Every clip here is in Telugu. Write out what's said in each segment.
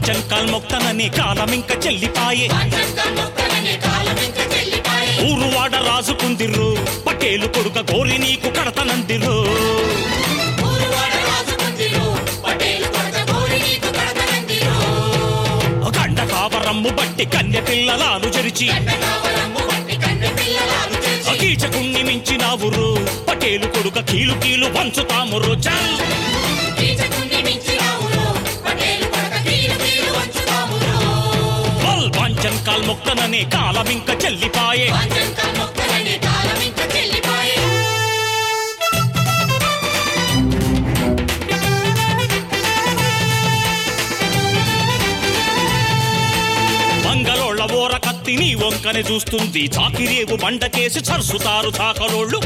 పంచంకల్ మొక్తనని కాలమింక చెల్లిపాయే ఊరువాడ రాజుకుందిర్రు పటేలు కొడుక గోరి నీకు కడతనందిరు గండ కావరమ్ము బట్టి కన్య పిల్లలాను జరిచి కీచకుణ్ణి మించినావురు పటేలు కొడుక కీలు కీలు వంచుతామురు చల్ వల్ పంచన్ కాల్ మొక్తనని కాలమింక చెల్లిపాయే మంగళోళ్ళ ఓర కత్తి నీ వంకనే చూస్తుంది చాకిరేవు బండకేసి చరుసుతారు చాకలోళ్ళు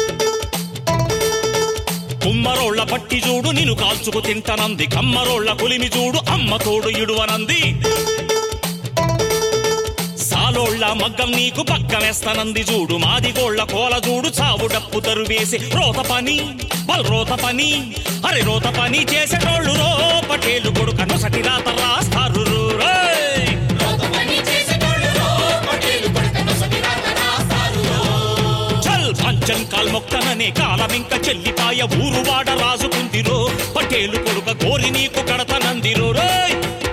కుమ్మరోళ్ళ పట్టి చూడు నిన్ను కాల్చుకు తింటనంది కమ్మరోళ్ళ కొలిమి చూడు అమ్మ తోడు ఇడువనంది సాలోళ్ళ మగ్గం నీకు పక్కనేస్తనంది చూడు మాదిగోళ్ళ కోల చూడు చావు డప్పు తరువేసి రోత పని బల్ రోత పని అరే రోత పని చేసేటోళ్ళు రో పటేలు కొడుక నొసటి రాత రాస్తారు రో, రేయ్. చల్ పంచన్ కాల్ మొక్కననే కాలమింక చెల్లిపాయ ఊరువాడ రాజుకుందిరో పటేలు కొడుక గోరి నీకు కడతనందిరో రేయ్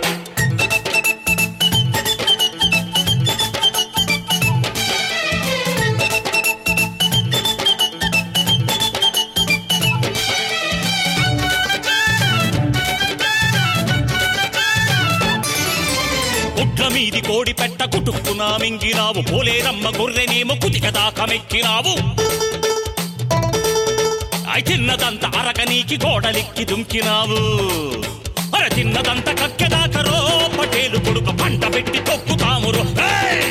గుడ్ల మీది కోడి పెట్ట కుటుక్కునా మింగినావు పోలేరమ్మ గొర్రెనేమో కుతిక దాకా మెక్కినావు అయి తిన్నదంత అరక నీకి గోడలిక్కి దుంకినావు అర తిన్నదంత కక్కెదాకరో పటేలు కొడుకు పంట పెట్టి తొక్కుతామురు ఏయ్!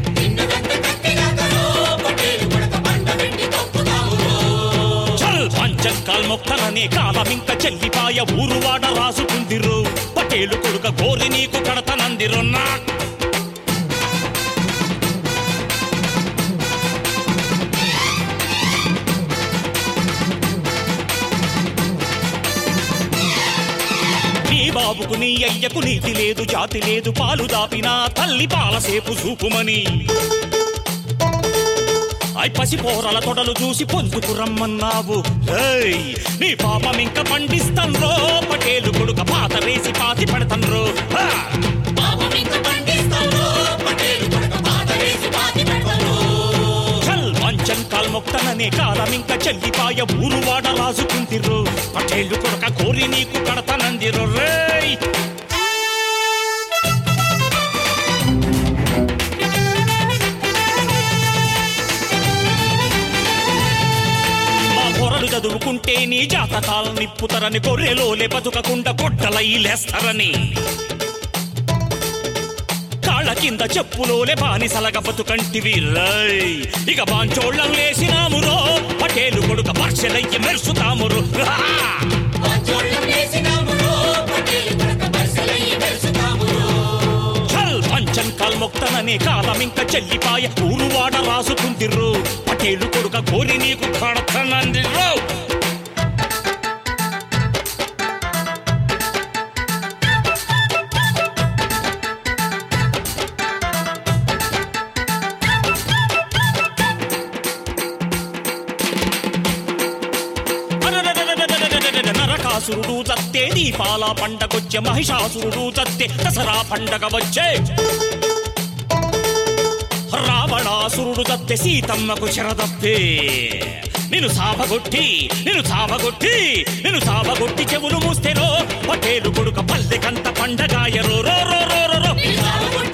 చల్ పంచంకాల్ మొక్కననే కాలమింక చెల్లిపాయ ఊరువాడ రాసుకుందిరు పటేలు కొడుక గోరి నీకు కడతనందిరు నా నీ బాబుకు నీ అయ్యకు నీతి లేదు జాతి లేదు పాలు దాపినా తల్లి పాలసేపు చూపుమని ఐ పసి పోరల తొడలు చూసి పొందుకు రమ్మన్నావు ఏయ్, నీ పాపం ఇంక పండిస్తాన్ రో పటేలు కొడుక పాత వేసి పాతి పెడతాన్ రో హా! చల్ వంచన్ కాల్ మొక్తననే కాలమింక చెల్లిపాయ ఊరువాడ రాజుకుందిరు పటేలు కొడుక కోరి నీకు కడతనందిరు రేయ్ మా పొరలు చదువుకుంటే నీ జాతకాలు నిప్పుతారని గొర్రెలోలే బతుకకుండా గొడ్డలై లేస్తారని కాళ్ళ కింద చెప్పులోలే బానిసలగ బతుకంటివి రై ఇక బాంచోళ్ళం లేసినామురో పటేలు కొడుక పర్షలయ్యి మెరుసుతామురు రా! చల్ పంచన్ కాల్ మొక్తననే కాలమింక చెల్లిపాయ ఊరువాడ రాసుకుందిర్రు పటేలు కొడుక కోరి నీకు కడతనందిర్రు అరరరరరరరరరర నరకాసురుడు చత్తే దీపాల పండగొచ్చే మహిషాసురుడు చత్తే దసరా పండగ వచ్చే రావణాసురుడు చత్తే సీతమ్మకు చెరదప్పే నిన్ను సాపగొట్టి నిన్ను సాపగొట్టి నిన్ను సాపగొట్టి చెవులు మూస్తేరో పటేలు కొడుక పల్లెకంత పండగాయరో రో రో రో రో రో